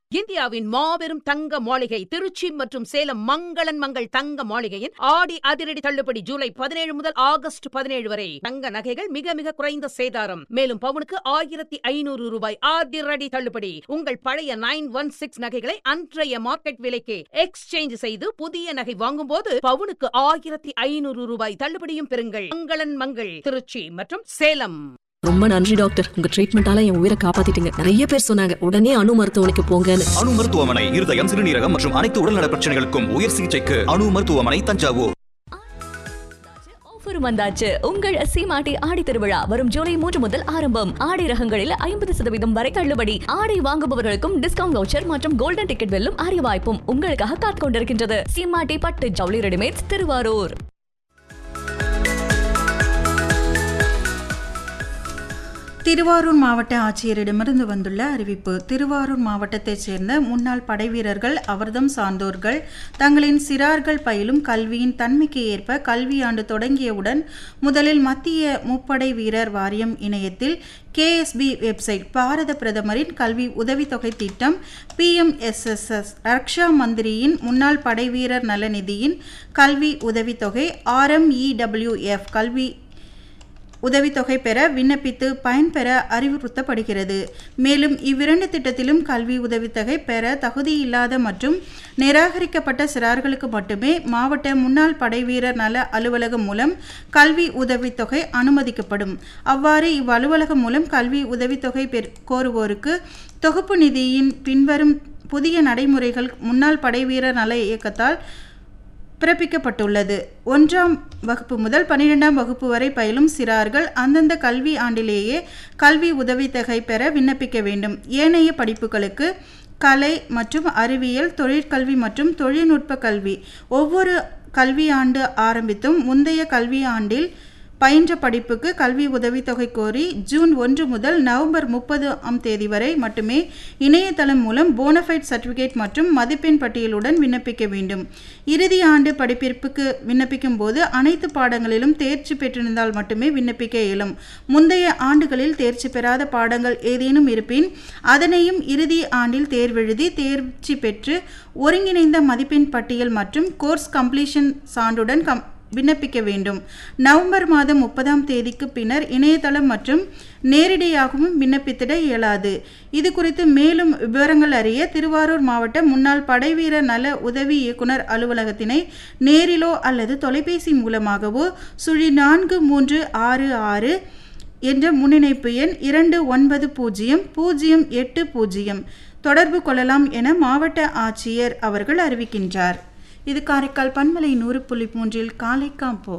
இந்தியாவின் மாபெரும் தங்க மாளிகை திருச்சி மற்றும் சேலம் மங்களன் மங்கள் தங்க மாளிகையின் ஆடி அதிரடி தள்ளுபடி ஜூலை பதினேழு முதல் ஆகஸ்ட் பதினேழு வரை தங்க நகைகள் மிக மிக குறைந்த சேதாரம் மேலும் பவுனுக்கு ஆயிரத்தி ஐநூறு ரூபாய் அதிரடி தள்ளுபடி உங்கள் பழைய நைன் ஒன் சிக்ஸ் நகைகளை அன்றைய மார்க்கெட் விலைக்கு எக்ஸ்சேஞ்ச் செய்து புதிய நகை வாங்கும்போது பவுனுக்கு ஆயிரத்தி ஐநூறு ரூபாய் தள்ளுபடியும் பெறுங்கள் மங்களன் மங்கள் திருச்சி மற்றும் சேலம் ரொம்ப நன்றி டாக்டர் உங்க ட்ரீட்மெண்டால என் உயிரை காப்பாத்திட்டீங்க நிறைய பேர் சொன்னாங்க உடனே அணு மருத்துவமனைக்கு போங்கன்னு அணு மருத்துவமனை இருதயம் சிறுநீரகம் மற்றும் அனைத்து உடல்நல பிரச்சனைகளுக்கும் உயர் சிகிச்சைக்கு அணு மருத்துவமனை தஞ்சாவூர் ஆஃபர் வந்தாச்சு உங்கள் சீமாட்டி ஆடி திருவிழா வரும் ஜூலை மூன்று முதல் ஆரம்பம் ஆடை ரகங்களில் ஐம்பது சதவீதம் வரை தள்ளுபடி ஆடை வாங்குபவர்களுக்கும் டிஸ்கவுண்ட் வவுச்சர் மற்றும் கோல்டன் டிக்கெட் வெல்லும் அரிய வாய்ப்பும் உங்களுக்காக காத்துக் கொண்டிருக்கின்றது சீமாட்டி பட்டு ஜவுளி ரெடிமேட்ஸ் திருவாரூர் திருவாரூர் மாவட்ட ஆட்சியரிடமிருந்து வந்துள்ள அறிவிப்பு திருவாரூர் மாவட்டத்தைச் சேர்ந்த முன்னாள் படைவீரர்கள் அவர்தம் சார்ந்தோர்கள் தங்களின் சிறார்கள் பயிலும் கல்வியின் தன்மைக்கு ஏற்ப கல்வியாண்டு தொடங்கியவுடன் முதலில் மத்திய முப்படை வீரர் வாரியம் இணையத்தில் கேஎஸ்பி வெப்சைட் பாரத பிரதமரின் கல்வி உதவித்தொகை திட்டம் பிஎம்எஸ்எஸ்எஸ் ரக்ஷா மந்திரியின் முன்னாள் படைவீரர் நலநிதியின் கல்வி உதவித்தொகை ஆர்எம்இடபிள்யூஎஃப் கல்வி உதவித்தொகை பெற விண்ணப்பித்து பயன்பெற அறிவுறுத்தப்படுகிறது மேலும் இவ்விரண்டு திட்டத்திலும் கல்வி உதவித்தொகை பெற தகுதியில்லாத மற்றும் நிராகரிக்கப்பட்ட சிறார்களுக்கு மட்டுமே மாவட்ட முன்னாள் படைவீரர் நல அலுவலகம் மூலம் கல்வி உதவித்தொகை அனுமதிக்கப்படும் அவ்வாறு இவ்வலுவலகம் மூலம் கல்வி உதவித்தொகை பெற் கோருவோருக்கு தொகுப்பு நிதியின் பின்வரும் புதிய நடைமுறைகள் முன்னாள் படைவீரர் நல இயக்கத்தால் பிறப்பிக்கப்பட்டுள்ளது ஒன்றாம் வகுப்பு முதல் பன்னிரெண்டாம் வகுப்பு வரை பயிலும் சிறார்கள் அந்தந்த கல்வி ஆண்டிலேயே கல்வி உதவித்தொகை பெற விண்ணப்பிக்க வேண்டும் ஏனைய படிப்புகளுக்கு கலை மற்றும் அறிவியல் தொழிற்கல்வி மற்றும் தொழில்நுட்ப கல்வி ஒவ்வொரு கல்வியாண்டு ஆரம்பித்தும் முந்தைய கல்வியாண்டில் பயின்ற படிப்புக்கு கல்வி உதவித்தொகை கோரி ஜூன் ஒன்று முதல் நவம்பர் முப்பது ஆம் தேதி வரை மட்டுமே இணையதளம் மூலம் போனஃபைட் சர்டிஃபிகேட் மற்றும் மதிப்பெண் பட்டியலுடன் விண்ணப்பிக்க வேண்டும் இறுதி ஆண்டு படிப்பிற்கு விண்ணப்பிக்கும் போது அனைத்து பாடங்களிலும் தேர்ச்சி பெற்றிருந்தால் மட்டுமே விண்ணப்பிக்க இயலும் முந்தைய ஆண்டுகளில் தேர்ச்சி பெறாத பாடங்கள் ஏதேனும் இருப்பின் அதனையும் இறுதி ஆண்டில் தேர்வெழுதி தேர்ச்சி பெற்று ஒருங்கிணைந்த மதிப்பெண் பட்டியல் மற்றும் கோர்ஸ் கம்ப்ளீஷன் சான்றுடன் கம் விண்ணப்பிக்க வேண்டும் நவம்பர் மாதம் முப்பதாம் தேதிக்கு பின்னர் இணையதளம் மற்றும் நேரடியாகவும் விண்ணப்பித்திட இயலாது இது குறித்து மேலும் விவரங்கள் அறிய திருவாரூர் மாவட்ட முன்னாள் படைவீரர் நல உதவி இயக்குனர் அலுவலகத்தினை நேரிலோ அல்லது தொலைபேசி மூலமாகவோ சுழி நான்கு மூன்று ஆறு ஆறு என்ற முன்னிணைப்பு எண் இரண்டு ஒன்பது பூஜ்ஜியம் பூஜ்ஜியம் எட்டு பூஜ்ஜியம் தொடர்பு கொள்ளலாம் என மாவட்ட ஆட்சியர் அவர்கள் அறிவிக்கின்றார் இது காரைக்கால் பன்மலை நூறு புள்ளி மூன்றில் காலை காம்போ